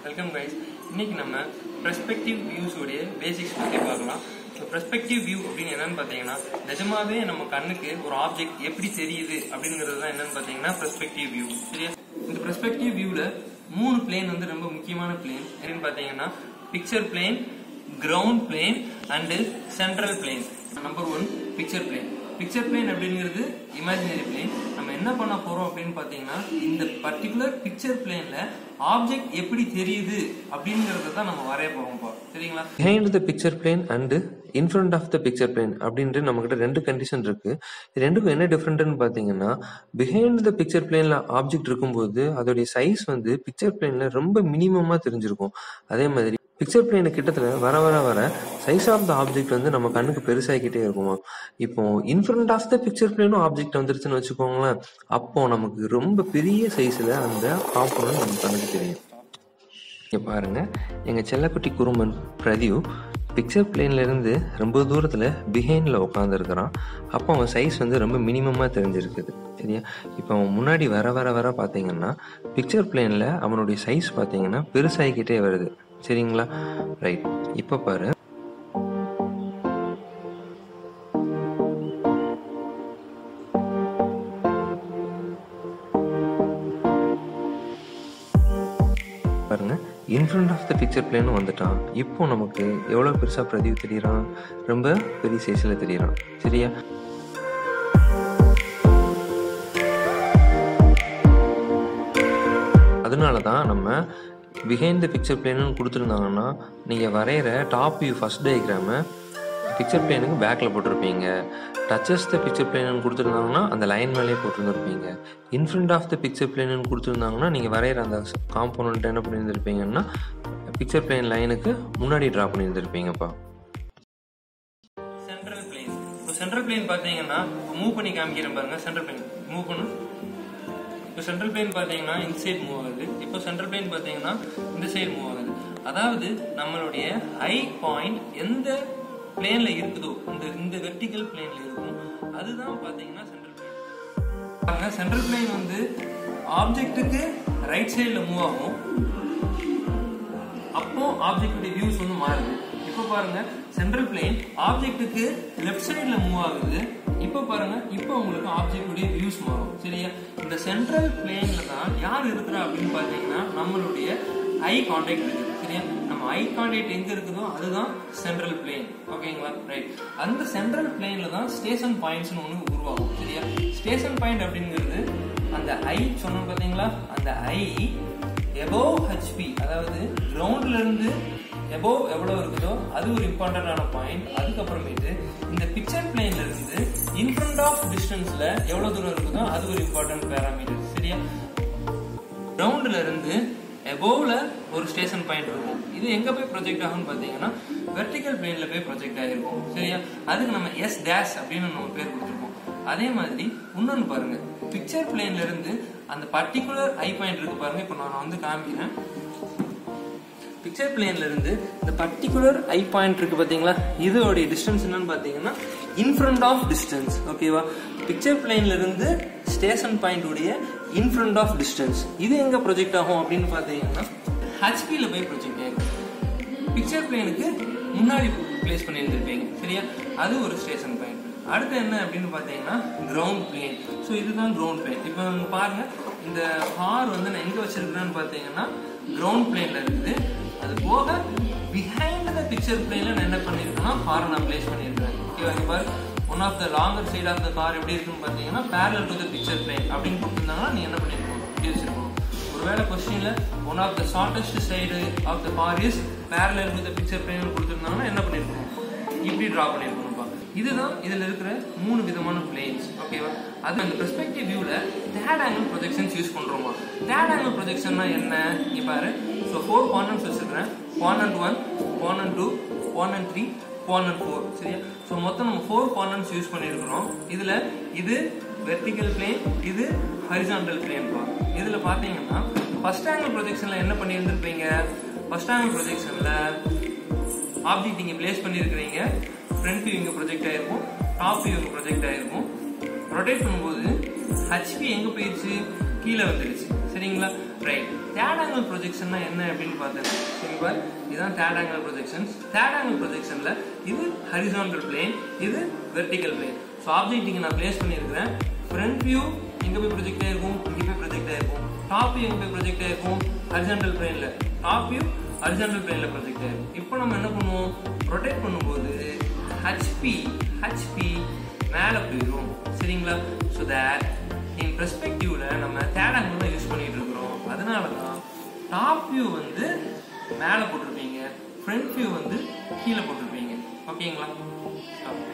welcome guys இன்னைக்கு நம்ம perspective views உடைய பேசிக்ஸ் பத்தி பார்க்கலாம் ஸோ பெர்ஸ்பெக்டிவ் வியூ அப்படின்னு என்னன்னு பார்த்தீங்கன்னா நிஜமாவே நம்ம கண்ணுக்கு ஒரு ஆப்ஜெக்ட் எப்படி தெரியுது அப்படிங்கிறது தான் என்னன்னு பார்த்தீங்கன்னா பெர்ஸ்பெக்டிவ் வியூ சரியா இந்த பெர்ஸ்பெக்டிவ் வியூல மூணு பிளேன் வந்து ரொம்ப முக்கியமான பிளேன் என்னன்னு பார்த்தீங்கன்னா picture plane ground plane and central plane number one picture plane picture plane அப்படிங்கிறது இமேஜினரி பிளேன் நம்ம என்ன பண்ண போறோம் அப்படின்னு பாத்தீங்கன்னா இந்த பர்டிகுலர் பிக்சர் பிளேன்ல ஆப்ஜெக்ட் எப்படி தெரியுது அப்படிங்கறத தான் நம்ம வரைய போறோம் இப்போ சரிங்களா behind the picture plane and in front of the picture plane அப்படின்ட்டு நம்மகிட்ட ரெண்டு கண்டிஷன் இருக்கு இது ரெண்டுக்கும் என்ன டிஃப்ரெண்ட்னு பார்த்தீங்கன்னா பிஹைண்ட் த பிக்சர் பிளேன்ல ஆப்ஜெக்ட் இருக்கும்போது அதோடைய சைஸ் வந்து பிக்சர் பிளேன்ல ரொம்ப மினிமமா தெரிஞ்சிருக்கும் அதே மாதிரி பிக்சர் பிளேனு கிட்டத்துல வர வர வர சைஸ் ஆஃப் த ஆப்ஜெக்ட் வந்து நம்ம கண்ணுக்கு பெருசாகிக்கிட்டே இருக்குமா இப்போ இன்ஃப்ரண்ட் ஆஃப் த பிக்சர் பிளேனும் ஆப்ஜெக்ட் வந்துருச்சுன்னு வச்சுக்கோங்களேன் அப்போ நமக்கு ரொம்ப பெரிய சைஸ்ல அந்த காம்பனன்ட் நம்ம கண்ணுக்கு தெரியும் இங்க பாருங்க எங்க செல்லக்குட்டி குறும்பன் பிரதிவ் பிக்சர் பிளேன்ல இருந்து ரொம்ப தூரத்துல பிஹைண்ட்ல உட்காந்துருக்கிறான் அப்போ அவன் சைஸ் வந்து ரொம்ப மினிமமா தெரிஞ்சிருக்குது சரியா இப்போ அவன் முன்னாடி வர வர வர பாத்தீங்கன்னா பிக்சர் பிளேன்ல அவனுடைய சைஸ் பாத்தீங்கன்னா பெருசாகிக்கிட்டே வருது சரிங்களா ரைட் இப்போ பாரு பாருங்க இன்ஃப்ரண்ட் ஆஃப் த பிக்சர் பிளேனும் வந்துட்டான் இப்போ நமக்கு எவ்வளோ பெருசாக பிரதீப் தெரியறான் ரொம்ப பெரிய சைஸில் தெரியறான் சரியா அதனால தான் நம்ம பிஹைண்ட் த பிக்சர் பிளேனுன்னு கொடுத்துருந்தாங்கன்னா நீங்கள் வரைகிற டாப் வியூ ஃபர்ஸ்ட் டயக்ராமை பிக்சர் பிளேனுக்கு பேக்கில் போட்டிருப்பீங்க டச்சஸ் த பிக்சர் பிளேனு கொடுத்துருந்தாங்கன்னா அந்த லைன் மேலேயே போட்டிருந்துருப்பீங்க in front of the picture plane கொடுத்துருந்தாங்கன்னா நீங்கள் வரைகிற அந்த காம்போனன்ட் என்ன பண்ணியிருந்திருப்பீங்கன்னா பிக்சர் பிளேன் லைனுக்கு முன்னாடி ட்ரா பண்ணியிருந்திருப்பீங்கப்பா சென்ட்ரல் பிளேன் இப்போ சென்ட்ரல் பிளேன் பாத்தீங்கன்னா மூவ் பண்ணி காமிக்கிறேன் பாருங்க சென்ட்ரல் பிளேன் மூவ் பண்ணும் இப்போ சென்ட்ரல் பிளேன் பாத்தீங்கன்னா இந்த சைடு மூவ் ஆகுது இப்போ சென்ட்ரல் பிளேன் பாத்தீங்கன்னா இந்த சைடு மூவ் ஆகுது அதாவது நம்மளுடைய ஹை பாயிண்ட் எந்த பிளேன்ல இருக்குதோ இந்த இந்த வெர்டிக்கல் பிளேன்ல இருக்கும் அதுதான் பாத்தீங்கன்னா சென்ட்ரல் பிளேன் பாருங்க சென்ட்ரல் பிளேன் வந்து ஆப்ஜெக்ட்டுக்கு ரைட் சைடுல மூவ் ஆகும் அப்போ ஆப்ஜெக்டுடைய வியூஸ் வந்து மாறுது இப்போ பாருங்க சென்ட்ரல் பிளேன் ஆப்ஜெக்ட்டுக்கு லெஃப்ட் சைடுல மூவ் ஆகுது இப்போ பாருங்க இப்போ உங்களுக்கு ஆப்ஜெக்டுடைய வியூஸ் மாறும் சரியா இந்த சென்ட்ரல் பிளேன்ல தான் யார் இருக்கிறா அப்படின்னு பாத்தீங்கன்னா நம்மளுடைய ஐ கான்டாக்ட் இருக்குது சரியா நம்ம ஐ கான்டாக்ட் எங்க இருக்குதோ அதுதான் சென்ட்ரல் பிளேன் ஓகேங்களா ரைட் அந்த சென்ட்ரல் பிளேன்ல தான் ஸ்டேஷன் பாயிண்ட்ஸ் ஒன்று உருவாகும் சரியா ஸ்டேஷன் பாயிண்ட் அப்படிங்கிறது அந்த ஐ சொன்னோம் பாத்தீங்களா அந்த ஐ எபோவ் ஹெச்பி அதாவது கிரவுண்ட்ல இருந்து எபோவ் எவ்வளவு இருக்குதோ அது ஒரு இம்பார்ட்டன்டான பாயிண்ட் அதுக்கப்புறமேட்டு இந்த பிக்சர் பிளேன்ல இருந்து இன்ஃப்ரண்ட் ஆஃப் டிஸ்டன்ஸ்ல எவ்வளவு தூரம் இருக்குதோ அது ஒரு இம்பார்ட்டன்ட் பேராமீட்டர் சரியா கிரவுண்ட்ல இருந்து எபோவ்ல ஒரு ஸ்டேஷன் பாயிண்ட் இருக்கும் இது எங்க போய் ப்ரொஜெக்ட் ஆகும்னு பாத்தீங்கன்னா வெர்டிக்கல் பிளேன்ல போய் ப்ரொஜெக்ட் ஆகிருக்கும் சரியா அதுக்கு நம்ம எஸ் டேஷ் அப்படின்னு நம்ம பேர் கொடுத்துருக்கோம் அதே மாதிரி இன்னொன்னு பாருங்க பிக்சர் பிளேன்ல இருந்து அந்த பர்டிகுலர் ஐ பாயிண்ட் இருக்கு பாருங்க இப்போ நான் வந்து காமிக்கிறேன் பிக்சர் பிளேன்ல இருந்து இந்த பர்டிகுலர் ஐ பாயிண்ட் இருக்கு பாத்தீங்களா இதோடைய டிஸ்டன்ஸ் என்னன்னு பாத்தீங்கன்னா இன்ஃப்ரண்ட் ஆஃப் டிஸ்டன்ஸ் ஓகேவா பிக்சர் பிளேன்ல இருந்து ஸ்டேஷன் பாயிண்ட் உடைய இன்ஃப்ரண்ட் ஆஃப் டிஸ்டன்ஸ் இது எங்க ப்ரொஜெக்ட் ஆகும் அப்படின்னு பாத்தீங்கன்னா ஹெச்பியில் போய் ப்ரொஜெக்ட் ஆகும் பிக்சர் பிளேனுக்கு முன்னாடி பிளேஸ் பண்ணியிருந்திருப்பீங்க சரியா அது ஒரு ஸ்டேஷன் பாயிண்ட் அடுத்து என்ன அப்படின்னு பார்த்தீங்கன்னா கிரவுண்ட் பிளேன் ஸோ இதுதான் கிரவுண்ட் பிளேன் இப்போ இங்க பாருங்க இந்த ஹார் வந்து நான் எங்க வச்சிருக்கிறேன்னு பார்த்தீங்கன்னா கிரவுண்ட் பிளேன்ல இருக்குது அது போக பிஹைண்ட் த பிக்சர் பிளேன்ல நான் என்ன பண்ணியிருக்கேன்னா ஹாரை நான் பிளேஸ் பண்ணியிருக்கேன் ஓகேவா இங்க பாரு one of the longer side of the car எப்படி இருக்குன்னு பார்த்தீங்கன்னா parallel to the picture plane அப்படின்னு கொடுத்துருந்தாங்கன்னா நீ என்ன பண்ணிருக்கணும் இப்படி வச்சிருக்கணும் ஒருவேளை கொஸ்டின்ல one of the shortest side of the car is parallel with picture plane கொடுத்துருந்தாங்கன்னா என்ன பண்ணிருக்கணும் இப்படி டிரா பண்ணிருக்கணும்ப்பா இதுதான் இதுல இருக்கிற மூணு விதமான பிளேன்ஸ் ஓகேவா அது அந்த பெர்ஸ்பெக்டிவ் வியூல தேர்ட் ஆங்கிள் ப்ரொஜெக்ஷன்ஸ் யூஸ் பண்றோமா தேர்ட் ஆங்கிள் ப்ரொஜெக்ஷன்னா என்ன நீ பாரு ஸோ ஃபோர் குவானன்ஸ் வச்சிருக்கிறேன் quadrant one quadrant two quadrant three quadrant four சரியா ஸோ மொத்தம் நம்ம ஃபோர் குவானன்ஸ் யூஸ் பண்ணியிருக்கிறோம் இதுல இது வெர்டிக்கல் பிளேன் இது ஹரிசாண்டல் பிளேன்பா இதுல பாத்தீங்கன்னா ஃபர்ஸ்ட் ஆங்கிள் ப்ரொஜெக்ஷன்ல என்ன பண்ணியிருந்திருப்பீங்க ஃபர்ஸ்ட் ஆங்கிள் ப்ரொஜெக்ஷன்ல ஆப்ஜெக்ட் இங்க பிளேஸ் பண்ணியிருக்கிறீங்க ஃப்ரண்ட் வியூ இங்க ப்ரொஜெக்ட் ஆயிருக்கும் டாப் வியூ இங்க ப்ரொஜெக்ட் ஆயிருக்கும் ரொட்டேட் பண்ணும்போது ஹெச்பி எங்க போயிருச்சு கீழே வந்துடுச்சு சரிங்களா ரைட் தேர்ட் ஆங்கிள் ப்ரொஜெக்ஷன்னா என்ன அப்படின்னு பார்த்தேன் சரிங்களா இதுதான் third angle projections third angle ப்ரொஜெக்ஷன்ல இது ஹரிசாண்டல் பிளேன் இது வெர்டிகல் பிளேன் ஸோ ஆப்ஜெக்ட் இங்கே நான் பிளேஸ் பண்ணியிருக்கிறேன் ஃப்ரண்ட் வியூ எங்கே போய் ப்ரொஜெக்ட் ஆயிருக்கும் இங்கே போய் ப்ரொஜெக்ட் ஆயிருக்கும் டாப் வியூ எங்கே போய் ப்ரொஜெக்ட் ஆயிருக்கும் ஹரிசாண்டல் பிளேன்ல டாப் வியூ ஹரிசாண்டல் பிளேன்ல ப்ரொஜெக்ட் ஆயிருக்கும் இப்போ நம்ம என்ன பண்ணுவோம் ரொட்டேட் பண்ணும்போது ஹச்பி ஹச்பி மேலே போயிடும் சரிங்களா ஸோ தேட் இன் பெர்ஸ்பெக்டிவ்ல நம்ம தேர்ட் ஆங்கிள் தான் யூஸ் பண்ணிட்டு இருக்கிறோம் அதனால தான் டாப் வியூ வந்து மேலே போட்டிருப்பீங்க ஃப்ரண்ட் வியூ வந்து கீழே போட்டிருப்பீங்க ஓகேங்களா